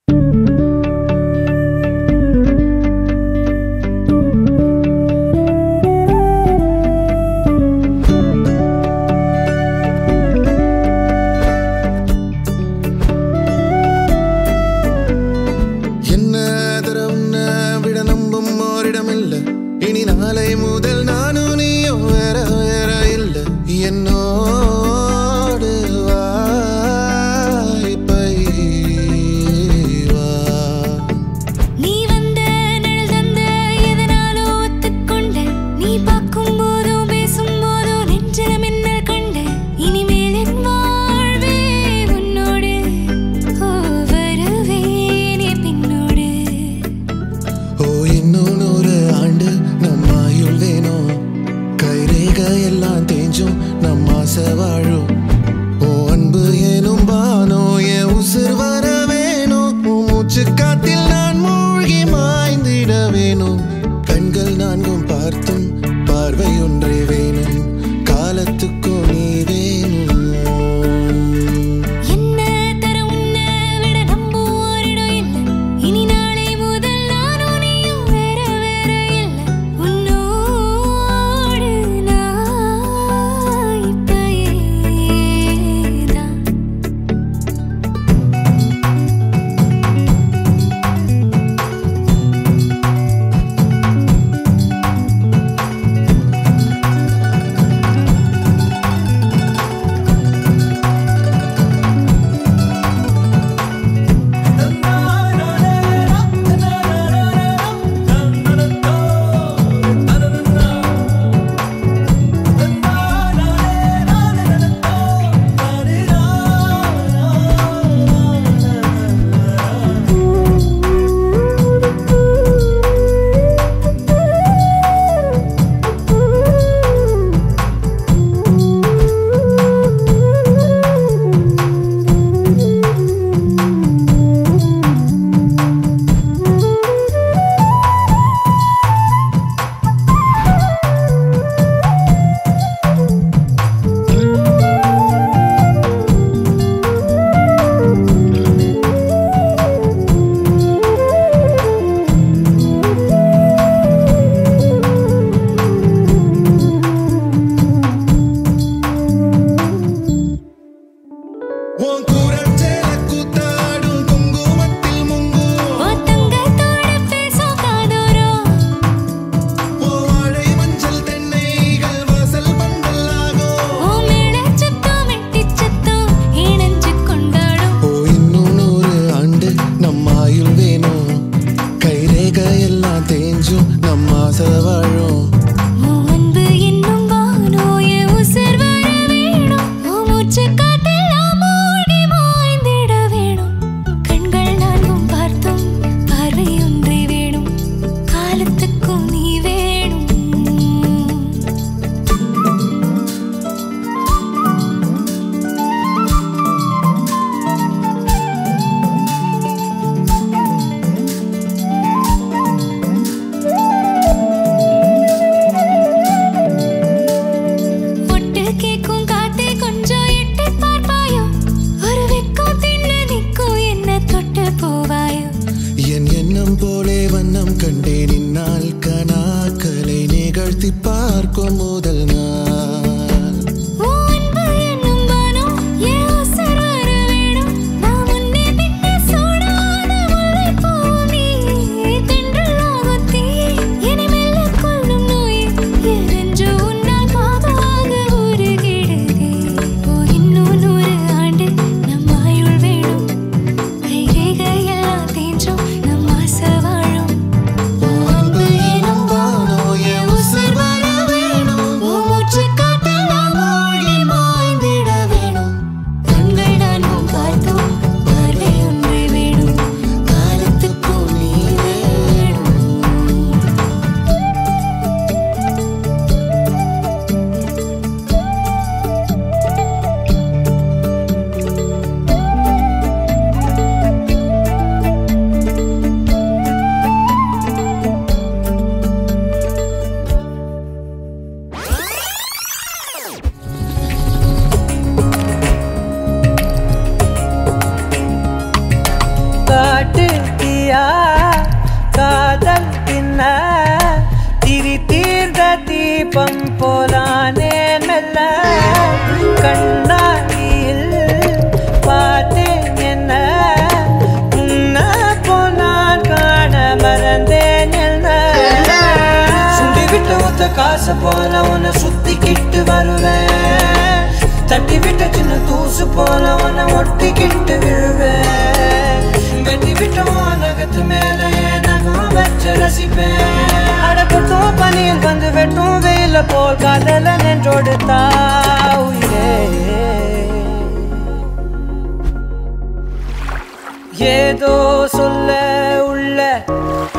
என்ன தர உன்னை விட நம்பும் ஓரிடமில்ல இனி நாளை முதல் நானும் நீயும் வேற வேற இல்ல என்னோடு வா இப்பை வா நீ வந்த நிழல் தந்த எதனாலோ ஒத்துக்கொண்ட நீ பார்க்கும் போதோ பேசும் போதோ நெஞ்சில மின்னல் கண்ட இனிமேல் என் வாழ்வே உன்னோடு ஓ வருவேனே பின்னோடு ஓ இன்னும் நூறு ஆண்டு நம்ம ஆயுள் வேணும் கைரேக எல்லாம் தேஞ்சும் நம்ம ஆசை வாழும் ஓ அன்பு எனும் பானோ என் உசுர் வர வேணும் உன் மூச்சு காத்தில் நான் மூழ்கி மாய்ந்திட வேணும் கண்கள் நான்கும் பார்த்தும் பார்வை ஒன்றே வேணும் காலத்துக்கும் நீ வேணும் என்ன தர உன்னை விட நம்பும் ஓரிடம் இல்ல இனி நாளை முதல் நானும் நீயும் வேற வேற இல்ல உன்னோடு நான் இப்பயேதான் உன் குரச்சேல கூத்தாடும் குங்குமத்தில் முங்கும் ஓ தங்கத்தோட பேசும் காதோரம் உன் வாழை மஞ்சள் தென்னைகள் வாசல் பந்தலாகும் ஓ மேளச் சத்தம் மெட்டிச் சத்தம் இணைஞ்சு கொண்டாடும் ஓ இன்னும் நூறு ஆண்டு நம்ம ஆயுள் வேணும் கைரேக எல்லாம் தேஞ்சும் நம்ம ஆசை வாழும் ஓ அன்பு என்னும் வானோ என் உசிர் வர வேணும் ஓ மூச்சு காட்டெல்லாம் மூழ்கி ஆசை போல உன்னை சுத்திக்கிட்டு வருவேன் தட்டி விட்ட சின்ன தூசு போல உன்னை ஒட்டிக்கிட்டு விழுவேன் வெட்டி விட்ட உன் நகத்து மேல என் நகம் வச்சு ரசிப்பேன் அடக்கட்டும் பனியில் வந்து வெட்டும் வெயில போல் காதல நின்றோடு உயிரே ஏதோ சொல்ல உள்ள